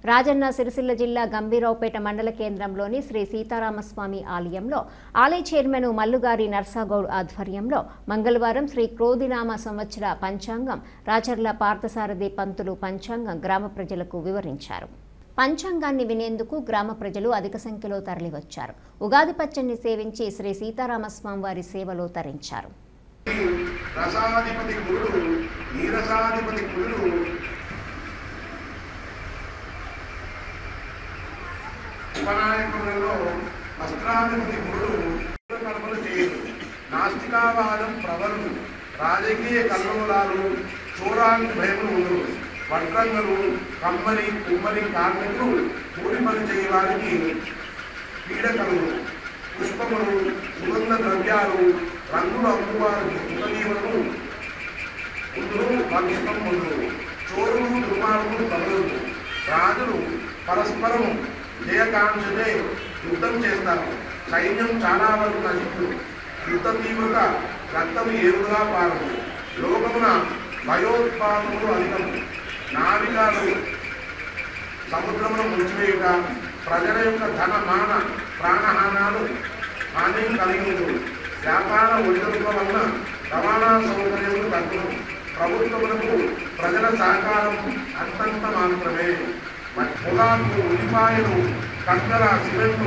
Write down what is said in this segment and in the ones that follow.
రాజన్న సిరిసిల్ల జిల్లా గంభీరావుపేట మండల కేంద్రంలోని శ్రీ సీతారామస్వామి ఆలయంలో ఆలయ చైర్మన్ మల్లుగారి నర్సాగౌడ్ ఆధ్వర్యంలో మంగళవారం శ్రీ క్రోధినామ సంవత్సర పంచాంగం రాచర్ల పార్థసారథి పంతులు పంచాంగం గ్రామ ప్రజలకు వివరించారు పంచాంగాన్ని వినేందుకు గ్రామ ప్రజలు అధిక సంఖ్యలో తరలివచ్చారు ఉగాది పచ్చడిని సేవించి శ్రీ సీతారామస్వామి వారి సేవలో తరించారు రసాధిపతి కురుడు నీరసాధిపతి కురుడు ఉపనాయకులలో వస్త్రాధిపతి కురుడు కర్మలు చేయడు నాస్తికావాదం ప్రబలు రాజకీయ కల్లోలాలు చూరానికి భయములు ఉండు వడ్రంగలు కమ్మరి కుమ్మరి కార్మికులు కూలి పని చేయడానికి పీడకలు పుష్పములు సుగంధ ద్రవ్యాలు రంగులు అమ్మువారు ఉపనీయులను ముందు వంశం ముందు చోరులు దుర్మార్గులు తగలదు రాజులు పరస్పరం జయకాంక్షతే యుద్ధం చేస్తారు సైన్యం చాలా వరకు నశించు యుద్ధ తీవ్రత రక్తం ఏరుగా పారదు లోకమున భయోత్పాదములు అధికం నావికాలు సముద్రమును ముంచివేయుట ప్రజల యొక్క ధన మాన ప్రాణహానాలు హాని కలిగి ఉంటుంది వ్యాపార ఒడిదుడుకుల వలన రవాణా సౌకర్యములు తగ్గును ప్రభుత్వములకు ప్రజల సహకారం అంతంత మాత్రమే పొగాకు ఉల్లిపాయలు కక్కర సిమెంటు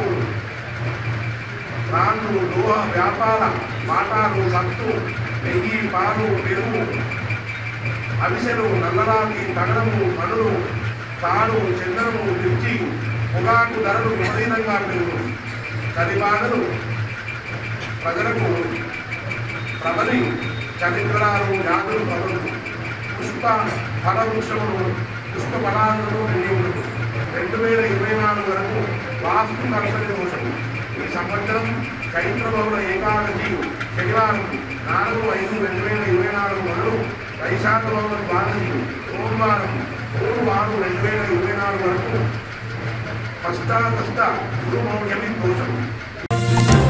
రాళ్ళు లోహ వ్యాపార మాటాలు సత్తు నెయ్యి పాలు పెరుగు అవిసెలు నల్లరాగి తగరము మనులు తాడు చందనము మిర్చి పొగాకు ధరలు విపరీతంగా పెరుగు చలిబాధలు ప్రజలకు ప్రబలి చలిగ్రహాలు వ్యాధులు ప్రబలు పుష్ప ఫల వృక్షములు పుష్ప ఫలాలను నిండి రెండు వేల ఇరవై నాలుగు వరకు వాస్తు కర్షణ దోషము ఈ సంవత్సరం చైత్ర బహుళ ఏకాదశి శనివారం నాలుగు ఐదు రెండు వేల ఇరవై నాలుగు మొదలు వైశాఖ బహుళ ద్వాదశి సోమవారం మూడు ఆరు రెండు వేల ఇరవై నాలుగు వరకు కష్టాకష్ట గురు మౌఢ్యమి దోషం